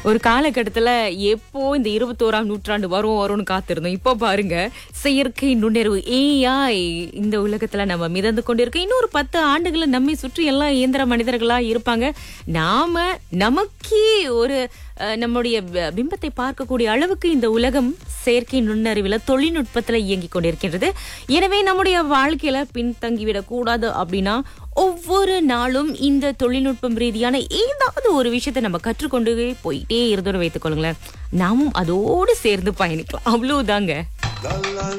ஒரு காலகட்டத்துல எப்போ இந்த இருபத்தோராம் நூற்றாண்டு வரும் வரும்னு காத்திருந்தோம் இப்போ பாருங்க செயற்கை நுண்ணறிவு ஏஐ இந்த உலகத்துல நம்ம மிதந்து கொண்டிருக்கோம் இன்னொரு பத்து ஆண்டுகளை நம்மை சுற்றி எல்லாம் இயந்திர மனிதர்களா இருப்பாங்க நாம நமக்கே ஒரு அஹ், நம்முடைய ப- பிம்பத்தை பார்க்கக்கூடிய அளவுக்கு இந்த உலகம் செயற்கை நுண்ணறிவுல தொழில்நுட்பத்துல இயங்கிக் கொண்டிருக்கின்றது எனவே நம்முடைய வாழ்க்கையில பின்தங்கிவிடக் கூடாது அப்படின்னா ஒவ்வொரு நாளும் இந்த தொழில்நுட்பம் ரீதியான ஏதாவது ஒரு விஷயத்தை நம்ம கற்றுக்கொண்டு போயிட்டே இருந்தோன்னு வைத்துக் கொள்ளுங்களேன் நாமும் அதோடு சேர்ந்து பயணிக்கலாம் அவ்வளவுதாங்க